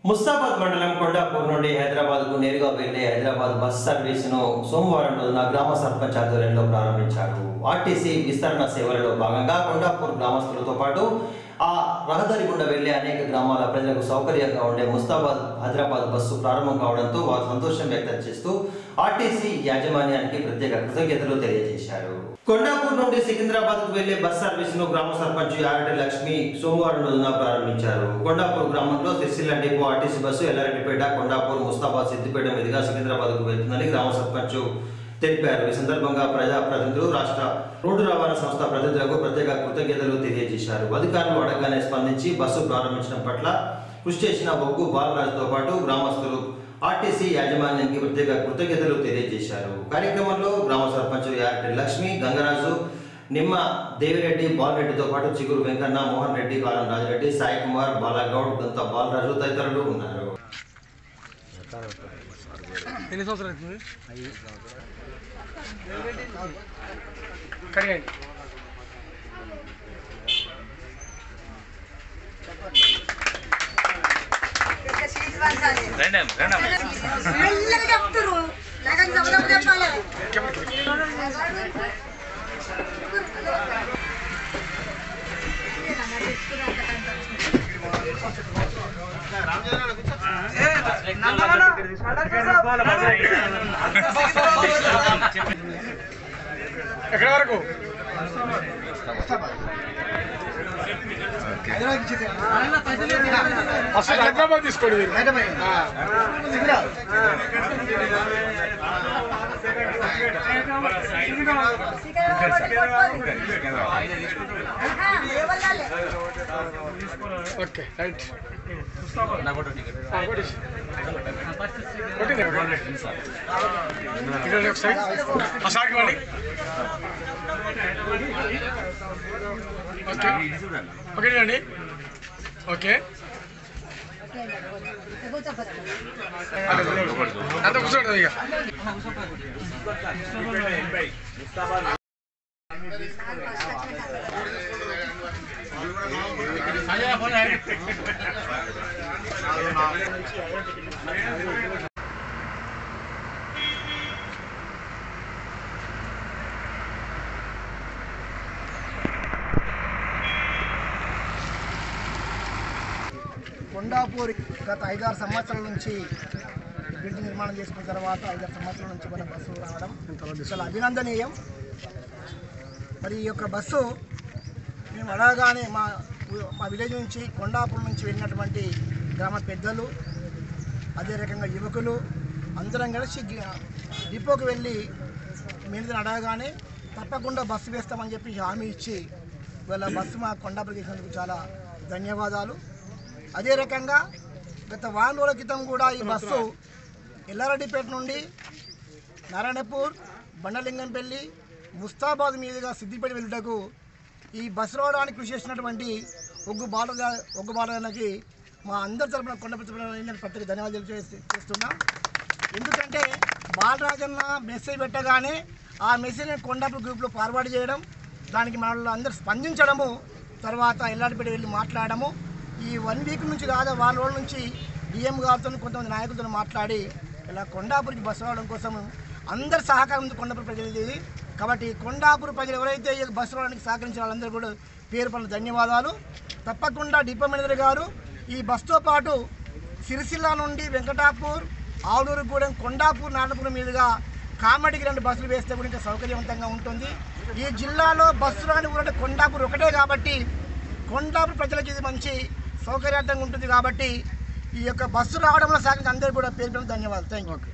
ముస్తాబాద్ మండలం కొండాపూర్ నుండి హైదరాబాద్ కు నేరుగా వెళ్లే హైదరాబాద్ బస్ సర్వీస్ ను సోమవారం రోజున గ్రామ సర్పంచ్ ఆధ్వర్యంలో ప్రారంభించారు ఆర్టీసీ విస్తరణ సేవలలో భాగంగా కొండాపూర్ గ్రామస్తులతో పాటు ఆ రహదారి గుండా వెళ్లే అనేక గ్రామాల ప్రజలకు సౌకర్యంగా ఉండే ముస్తాబాద్ హైదరాబాద్ బస్సు ప్రారంభం కావడంతో వారు సంతోషం వ్యక్తం చేస్తూ ఆర్టీసీ యాజమాన్యానికి ప్రత్యేక కృతజ్ఞతలు తెలియజేశారు కొండాపూర్ నుండి సికింద్రాబాద్ కు వెళ్లే బస్ సర్వీస్ ను గ్రామ సర్పంచ్ యారెడ్డి లక్ష్మి సోమవారం రోజున ప్రారంభించారు కొండాపూర్ గ్రామంలో Sircilla depot RTC bus Yellareddypet Kondapur Mustabad Siddipet మీదుగా సికింద్రాబాద్ కు వెళ్తుందని గ్రామ సర్పంచ్ తెలిపారు ఈ సందర్భంగా ప్రజా ప్రతినిధులు రాష్ట్ర రోడ్డు రవాణా సంస్థ ప్రతినిధులకు ప్రత్యేక కృతజ్ఞతలు తెలియజేశారు అధికారులు అడగగానే స్పందించి బస్సు ప్రారంభించడం పట్ల కృషి చేసిన బొగ్గు బాలరాజుతో పాటు గ్రామస్తులు ఆర్టీసీ యాజమాన్యానికి ప్రత్యేక కృతజ్ఞతలు తెలియజేశారు కార్యక్రమంలో గ్రామ సర్పంచ్ యారెడ్డి లక్ష్మి గంగరాజు నిమ్మ దేవిరెడ్డి బాలరెడ్డితో పాటు చిగురు వెంకన్న మోహన్ రెడ్డి కాలం రాజరెడ్డి సాయి కుమార్ బాలగౌడ్ గంత బాలరాజు తదితరులు ఉన్నారు ఎన్ని సంవత్సరాలు అవుతుంది కడిగండి మెల్లగా చెప్తురు నాకు చెప్పడం చెప్పాలి ఎక్కడి వరకు అసలు హైదరాబాద్ తీసుకోండి మీరు ఆ. ఓకే రైట్ ఆ, కొట్టేసి. కొట్టింది ఇక్కడ లెఫ్ట్ సైడ్ ఆ సైడ్ ఇవ్వండి ఓకే ఓకే అండి ఓకే అంత కూర్చోండి ఇక కొండాపూర్ గత ఐదారు సంవత్సరాల నుంచి బ్రిడ్జ్ నిర్మాణం చేసుకున్న తర్వాత ఐదారు సంవత్సరాల నుంచి మన బస్సు రావడం చాలా అభినందనీయం మరి ఈ యొక్క బస్సు మేము అడగగానే మా ఊ- మా విలేజ్ నుంచి కొండాపూర్ నుంచి వెళ్ళినటువంటి గ్రామ పెద్దలు అదే రకంగా యువకులు అందరం కలిసి గి- డిపోకి వెళ్ళి మేము అడగగానే తప్పకుండా బస్సు వేస్తామని చెప్పి హామీ ఇచ్చి వీళ్ళ బస్సు మా కొండాపూర్కి ఇచ్చినందుకు చాలా ధన్యవాదాలు అదే రకంగా గత వారం రోజుల క్రితం కూడా ఈ బస్సు ఎల్లారెడ్డిపేట నుండి నారాయణపూర్ బండలింగంపల్లి ముస్తాబాద్ మీదుగా సిద్దిపేట వెళ్ళుటకు ఈ బస్సు రావడానికి కృషి చేసినటువంటి ఒగ్గు బాల ఒగ్గు బాలకి మా అందరి తరపున కొండ ప్రత్యేక ధన్యవాదాలు చేసి- చేస్తున్నా ఎందుకంటే బాలరాజన్న మెసేజ్ పెట్టగానే ఆ మెసేజ్ని కొండాపూర్ గ్రూప్లో ఫార్వర్డ్ చేయడం దానికి మన అందరూ స్పందించడము తర్వాత ఎల్లాడిపేట వెళ్ళి మాట్లాడము ఈ వన్ వీక్ నుంచి కాదు వాళ్ళ రోజుల నుంచి డిఎం గారితో కొంతమంది నాయకులతో మాట్లాడి ఇలా కొండాపూర్కి బస్సు రావడం కోసం అందరి సహకారంతో కొండాపూర్ ప్రజలు ఇది కాబట్టి కొండాపూర్ ప్రజలు ఎవరైతే ఈ బస్సు రావడానికి సహకరించిన వాళ్ళందరూ కూడా పేరు పనులు ధన్యవాదాలు తప్పకుండా డిపో మేనేజర్ గారు ఈ బస్సుతో పాటు సిరిసిల్ల నుండి వెంకటాపూర్ ఆవులూరుగూడెం కొండాపూర్ నారాయణపురం మీదుగా కామెడీకి రెండు బస్సులు వేస్తే కూడా ఇంకా సౌకర్యవంతంగా ఉంటుంది ఈ జిల్లాలో బస్సు రాని ఊరంటే కొండాపూర్ ఒకటే కాబట్టి కొండాపూర్ ప్రజలకు ఇది మంచి సౌకర్యార్థంగా ఉంటుంది కాబట్టి ఈ యొక్క బస్సు రావడంలో సాగించి అందరికీ కూడా పేరు పేరు ధన్యవాదాలు థ్యాంక్ యూ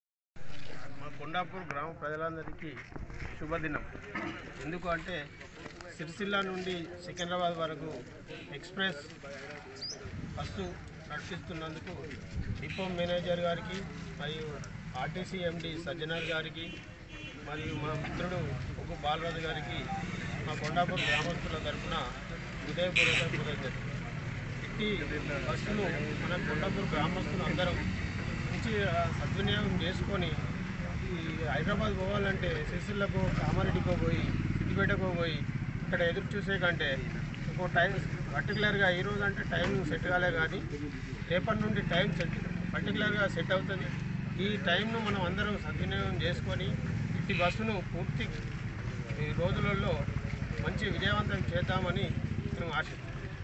మా కొండాపూర్ గ్రామ ప్రజలందరికీ శుభదినం ఎందుకు అంటే సిరిసిల్ల నుండి సికింద్రాబాద్ వరకు ఎక్స్ప్రెస్ బస్సు నడిపిస్తున్నందుకు డిపో మేనేజర్ గారికి మరియు ఆర్టీసీ ఎండి సజ్జనార్ గారికి మరియు మా మిత్రుడు ఒక బాలరాజు గారికి మా కొండాపూర్ గ్రామస్తుల తరఫున హృదయపూర్వక కృతజ్ఞతలు ఇట్టి బస్సును మన కొండాపూర్ గ్రామస్తులు అందరం మంచి ఆ, సద్వినియోగం చేసుకొని ఈ హైదరాబాద్ పోవాలంటే సిరిసిల్లకు కామారెడ్డికో పోయి సిద్దిపేటకో పోయి ఇక్కడ ఎదురు చూసే కంటే ఒక టైం పర్టికులర్గా ఈరోజు అంటే టైం సెట్ కాలే కానీ రేపటి నుండి టైం సెట్ పర్టికులర్గా సెట్ అవుతుంది ఈ టైంను మనం అందరం సద్వినియోగం చేసుకొని ఇట్టి బస్సును పూర్తి ఈ రోజులలో మంచి విజయవంతం చేద్దామని మేము ఆశిస్తున్నాం